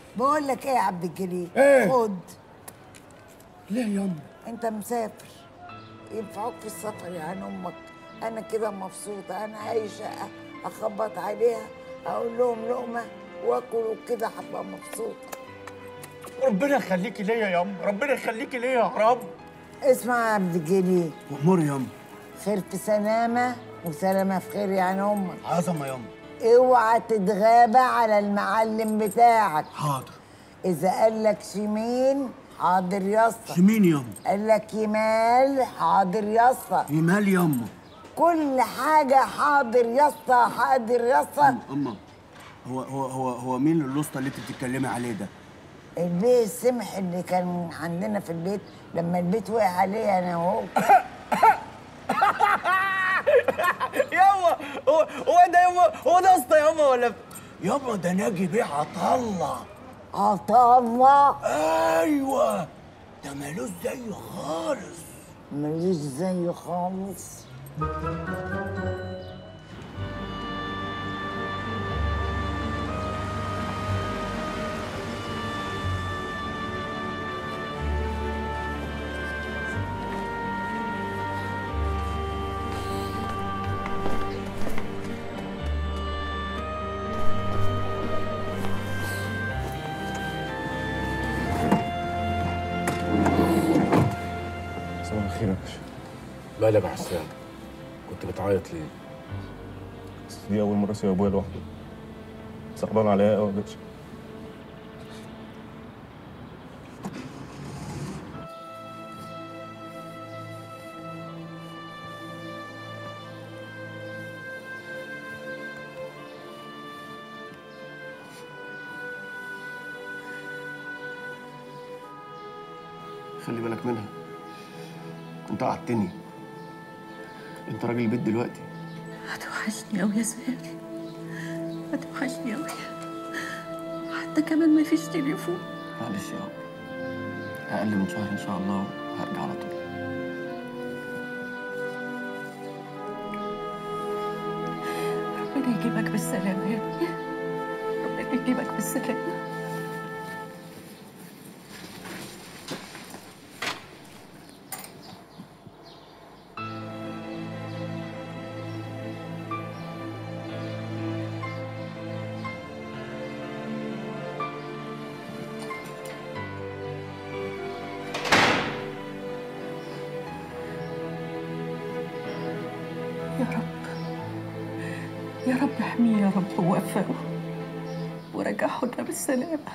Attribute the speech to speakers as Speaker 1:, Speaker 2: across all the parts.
Speaker 1: بقول لك ايه يا عبد الجليل
Speaker 2: إيه؟
Speaker 1: خد
Speaker 2: ليه يا أم؟
Speaker 1: انت مسافر ينفعوك في السفر يا عن امك انا كده مبسوطه انا عايشه اخبط عليها اقول لهم لقمه واكل وكده هبقى مبسوطه
Speaker 2: ربنا يخليكي ليا يا أم ربنا يخليكي ليا يا رب
Speaker 1: اسمع يا عبد الجليل
Speaker 2: وأمور يا أم
Speaker 1: خير في سلامه وسلامه في خير يا عن امك
Speaker 2: عظمة يا أم
Speaker 1: اوعى تتغابى على المعلم بتاعك
Speaker 2: حاضر
Speaker 1: اذا قال لك شمين حاضر يا اسطى
Speaker 2: شمين يا أم؟
Speaker 1: قال لك يمال حاضر يا اسطى
Speaker 2: يمال يا أم
Speaker 1: كل حاجه حاضر يا اسطى حاضر يا اسطى
Speaker 2: أما هو هو هو هو مين الوسطى اللي أنت بتتكلمي عليه ده؟
Speaker 1: البيه السمح اللي كان عندنا في البيت لما البيت وقع عليه انا وهو
Speaker 3: ياما هو هو ده ياما هو ده اسطى ياما ولا
Speaker 2: يابا ده ناجي بيه عطلة
Speaker 1: عطا الله
Speaker 2: أيوه ده مالوش زيه خالص
Speaker 1: ماليش زيه خالص
Speaker 4: صباح الخير يا باشا مالك يا حسام كنت بتعيط ليه؟
Speaker 5: بس دي أول مرة أسيب أبويا لوحده صعبان عليا أوي يا باشا
Speaker 3: خلي بالك منها انت قعدتني انت راجل البيت دلوقتي
Speaker 6: هتوحشني أوي يا سهير هتوحشني أوي حتى كمان ما فيش تليفون
Speaker 3: معلش يا رب اقل من شهر ان شاء الله هرجع على طول
Speaker 6: ربنا يجيبك بالسلامة يا ابني ربنا يجيبك بالسلامة يا رب يا رب احميه يا رب ووفقه ورجعه لنا بالسلامة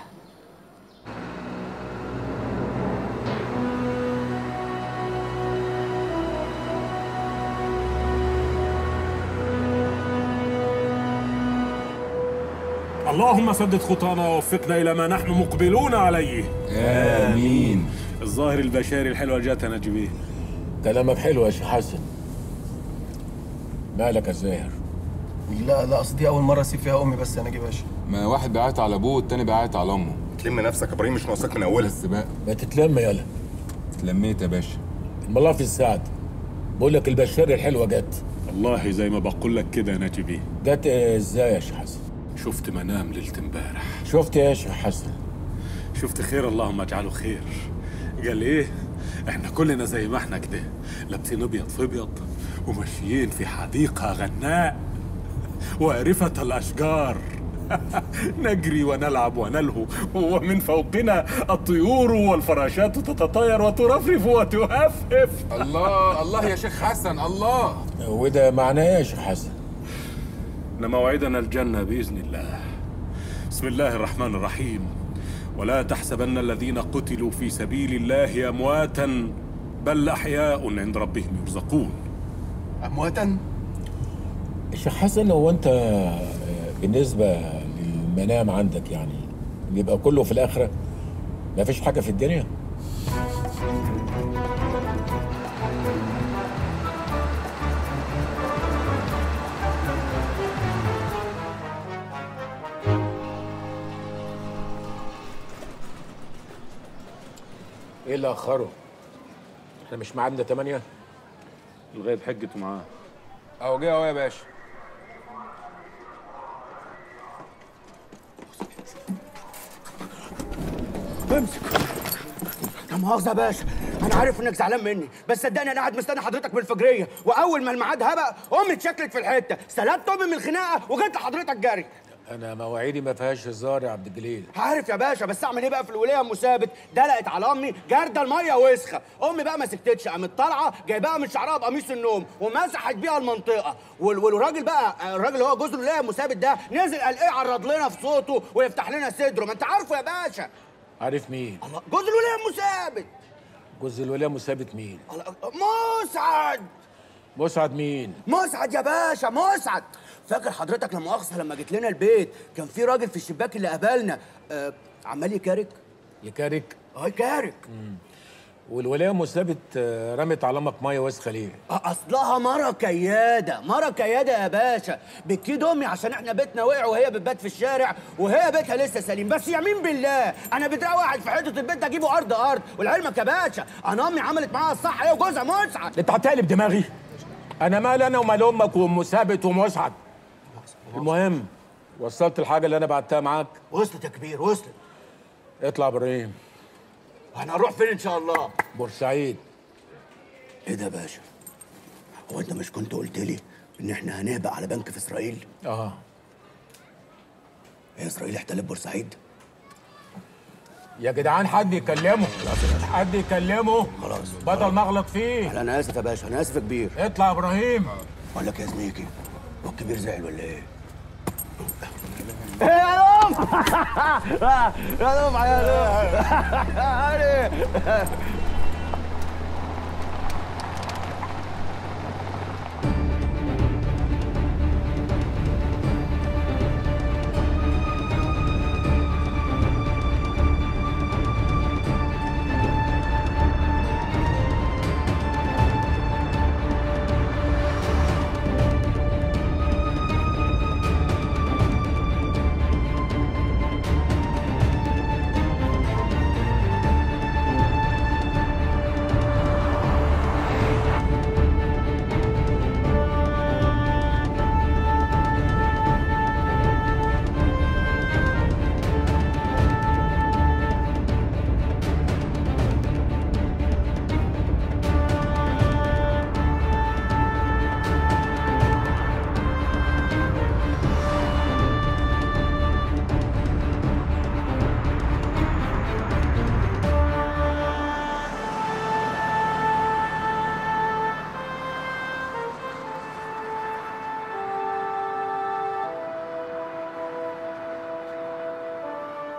Speaker 7: اللهم سدد خطانا ووفقنا إلى ما نحن مقبلون عليه
Speaker 4: آمين
Speaker 7: الظاهر البشاري الحلوة جاتنا جبيه
Speaker 4: كلامك حلو يا شيخ حسن مالك يا زاهر
Speaker 3: لا لا اصل دي اول مره اسيب فيها امي بس يا ناجي باشا
Speaker 8: ما واحد بيعيط على ابوه والتاني بيعيط على امه
Speaker 5: تلم نفسك يا إبراهيم مش ناقصك من أولها
Speaker 8: بس بقى
Speaker 4: ما تتلم يلا
Speaker 8: اتلميت يا باشا
Speaker 4: الله في السعد بقول لك البشاري الحلوه جت
Speaker 7: والله زي ما بقول لك كده يا نجيبي
Speaker 4: جت ازاي يا شيخ حسن
Speaker 7: شفت منام ليلة امبارح
Speaker 4: شفت ايه يا شيخ حسن
Speaker 7: شفت خير اللهم اجعله خير قال ايه احنا كلنا زي ما احنا كده لابسين ابيض في ابيض وماشيين في حديقة غناء وارفة الاشجار نجري ونلعب ونلهو ومن فوقنا الطيور والفراشات تتطاير وترفرف وتهفهف
Speaker 8: الله الله يا شيخ حسن الله
Speaker 4: وده معناه ايه يا شيخ حسن
Speaker 7: إن موعدنا الجنة بإذن الله بسم الله الرحمن الرحيم ولا تحسبن الذين قتلوا في سبيل الله أمواتا بل أحياء عند ربهم يرزقون
Speaker 3: امواتا
Speaker 4: يا شيخ حسن هو انت آه، بالنسبه للمنام عندك يعني بيبقى كله في الاخره ما فيش حاجه في الدنيا ايه اللي اخره احنا مش ميعادنا 8
Speaker 7: الغيب حجته معاه
Speaker 8: اهو جه اهو يا باشا
Speaker 3: امسك لا مؤاخذة يا باشا أنا عارف إنك زعلان مني بس صدقني أنا قاعد مستني حضرتك من الفجرية وأول ما الميعاد هبق أمي اتشكلت في الحتة سلبت أمي من الخناقة وجيت لحضرتك جري
Speaker 4: انا مواعيدي ما فيهاش هزار يا عبد الجليل
Speaker 3: عارف يا باشا بس اعمل ايه بقى في الولايه ام ثابت دلقت على امي جارده الميه وسخه امي بقى ما سكتتش قامت طالعه جايباها من شعرها بقميص النوم ومسحت بيها المنطقه وال- والراجل بقى الراجل اللي هو جوز الولايه ام ثابت ده نزل قال ايه عرض لنا في صوته ويفتح لنا صدره ما انت عارفه يا باشا
Speaker 4: عارف مين
Speaker 3: الله جوز الولايه ام ثابت
Speaker 4: جوز الولايه مثابت مين
Speaker 3: الله مسعد
Speaker 4: مسعد مين
Speaker 3: مسعد يا باشا مسعد فاكر حضرتك لما مؤاخذه لما جيت لنا البيت كان في راجل في الشباك اللي قابلنا آه عمال يكارك
Speaker 4: يكارك
Speaker 3: اه يكارك
Speaker 4: والولايه مثابت آه، رمت علامك ميه وسخه ليه
Speaker 3: اصلها مره كياده مره كياده يا باشا بتكيد امي عشان احنا بيتنا وقع وهي بتبات في الشارع وهي بيتها لسه سليم بس يمين بالله انا بتلاقي واحد في حته البيت ده اجيبه ارض ارض ولعلمك يا باشا انا امي عملت معاها الصح هي وجوزها مسعد
Speaker 4: انت هتقلب دماغي انا مال انا ومال امك وام ثابت ومسعد المهم وصلت الحاجه اللي انا بعتها معاك
Speaker 3: وصلت يا كبير وصلت
Speaker 4: اطلع ابراهيم
Speaker 3: هنروح فين ان شاء الله
Speaker 4: بورسعيد
Speaker 3: ايه ده يا باشا هو انت مش كنت قلت لي ان احنا هنهبق على بنك في اسرائيل
Speaker 4: اه
Speaker 3: هي اسرائيل احتلت بورسعيد
Speaker 4: يا جدعان حد يكلمه حد يكلمه
Speaker 3: خلاص
Speaker 4: بدل ما اغلط فيه
Speaker 3: انا اسف يا باشا انا اسف يا كبير
Speaker 4: اطلع يا ابراهيم
Speaker 3: بقول لك يا زميكي هو الكبير زعل ولا ايه؟ يا دوم يا دوم يا دوم